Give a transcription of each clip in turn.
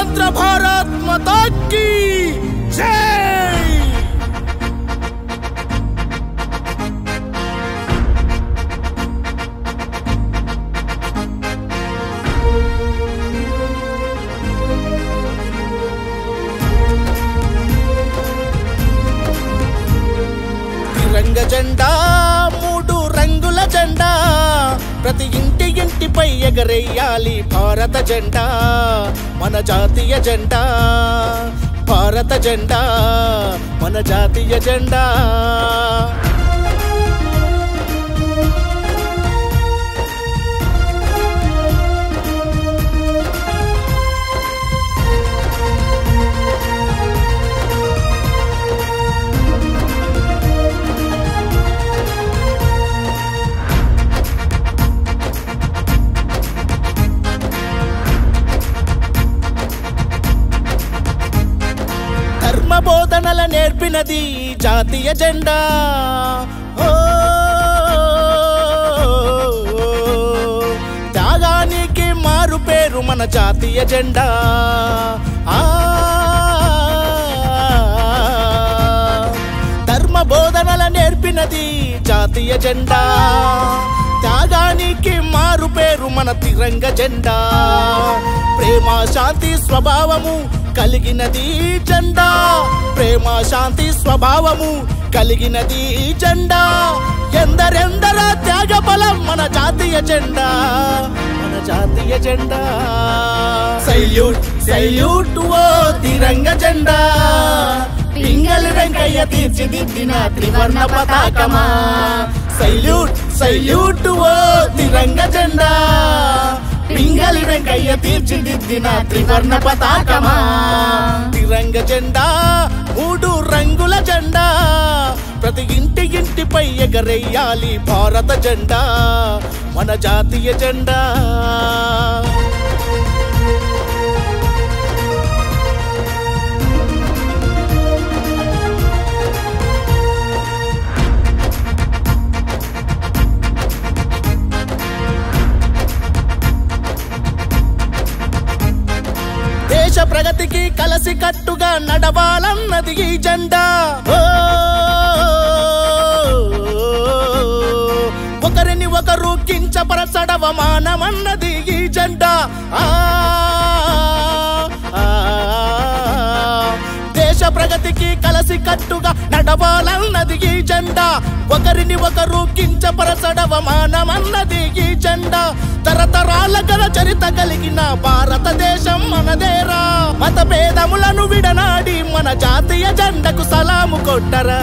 స్వతంత్ర భారత్ మతాకి జై తిరంగ జెండా మూడు రంగుల జెండా ప్రతి ఇంటి ఇంటిపై ఎగరేయాలి భారత జెండా మన జాతీయ జెండా భారత జెండా మన జాతీయ జెండా ధర్మ బోధనల నేర్పినది జాతీయ జెండా ఓ, త్యాగానికి మారు పేరు మన జాతీయ జెండా ఆ ధర్మ బోధనల నేర్పినది జాతీయ జెండా త్యాగానికి మారు పేరు మన తిరంగ జెండా ప్రేమ శాంతి స్వభావము కలిగినది ఈ జెండా ప్రేమ శాంతి స్వభావము కలిగినది ఈ జెండా ఎందరెందర త్యాగ బలం మన జాతీయ జెండా మన జాతీయ జెండా సైల్యూట్ సైల్యూట్ ఓ తిరంగ జెండా పింగళి వెంకయ్య తీర్చిదిద్దిన త్రివర్ణ పతాకమా సైల్యూట్ సైల్యూట్ ఓ తిరంగ జెండా పింగళి వెంకయ్య తీర్చిదిద్దిన త్రివర్ణ పతాకమా తిరంగ జెండా మూడు రంగుల జెండా ప్రతి ఇంటి ఇంటిపై ఎగరేయాలి భారత జెండా మన జాతీయ జెండా దేశ ప్రగతికి కలసి కట్టుగా నడవాలన్నది ఈ జెండా ఓ, ఒకరిని ఒకరు కించపరచడవమానమన్నది ఈ జెండా ఆ, ఆ, దేశ ప్రగతికి కలసి కట్టుగా నడవాలన్నది ఈ జెండా ఒకరిని ఒకరు కించపరచడవమానమన్నది ఈ జెండా తరతరాల గల చరిత కలిగిన భారతదేశం మనదేరా మత భేదములను విడనాడి మన జాతీయ జెండకు సలాము కొట్టరా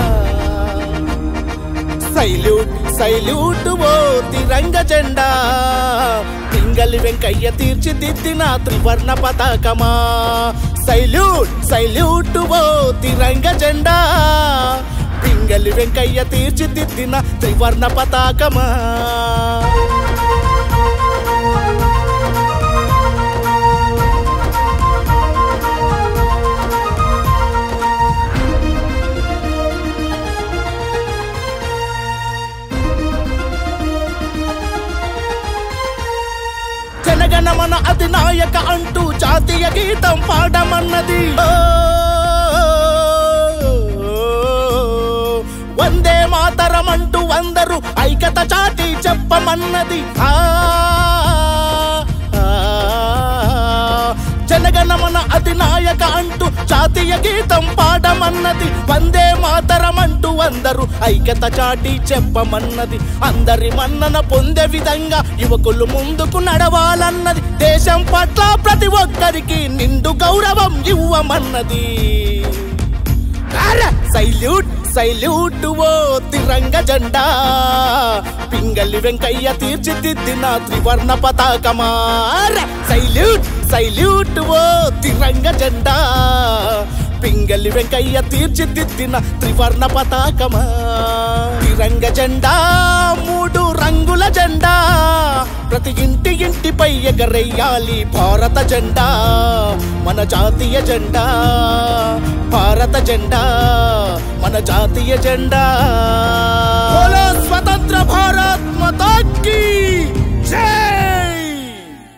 సైల్యూట్ సైల్యూట్ ఓ తిరంగ జెండా పింగలి వెంకయ్య తీర్చిదిద్దిన త్రివర్ణ పతాకమా సైల్యూట్ సైల్యూట్ ఓ తిరంగ జెండా పింగలి వెంకయ్య తీర్చిదిద్దిన త్రివర్ణ పతాకమా జనగణమన అధినాయక అంటూ జాతీయ గీతం పాడమన్నది ఓ, వందే మాతరం అంటూ అందరూ ఐక్యత చాటి చెప్పమన్నది ఆ, ఆ, జనగణమన అధినాయక అంటూ జాతీయ గీతం పాడమన్నది వందే మాతరం అంటూ అందరూ ఐక్యత చాటి చెప్పమన్నది అందరి మన్నన పొందే విధంగా యువకులు ముందుకు నడవాలన్నది దేశం పట్ల ప్రతి ఒక్కరికి నిండు గౌరవం ఇవ్వమన్నది సైల్యూట్ సైల్యూట్ ఓ తిరంగ జెండా పింగళి వెంకయ్య తీర్చిదిద్దిన త్రివర్ణ పతాకమా సైల్యూట్ సైల్యూట్ ఓ తిరంగ జెండా పింగళి వెంకయ్య తీర్చిదిద్దిన త్రివర్ణ పతాకమా తిరంగ జెండా మూడు రంగుల జెండా ప్రతి ఇంటి ఇంటిపై ఎగరేయాలి భారత జెండా మన జాతీయ జెండా భారత జెండా మన జాతీయ జెండా బోలో స్వతంత్ర భారత్ మతాకి జై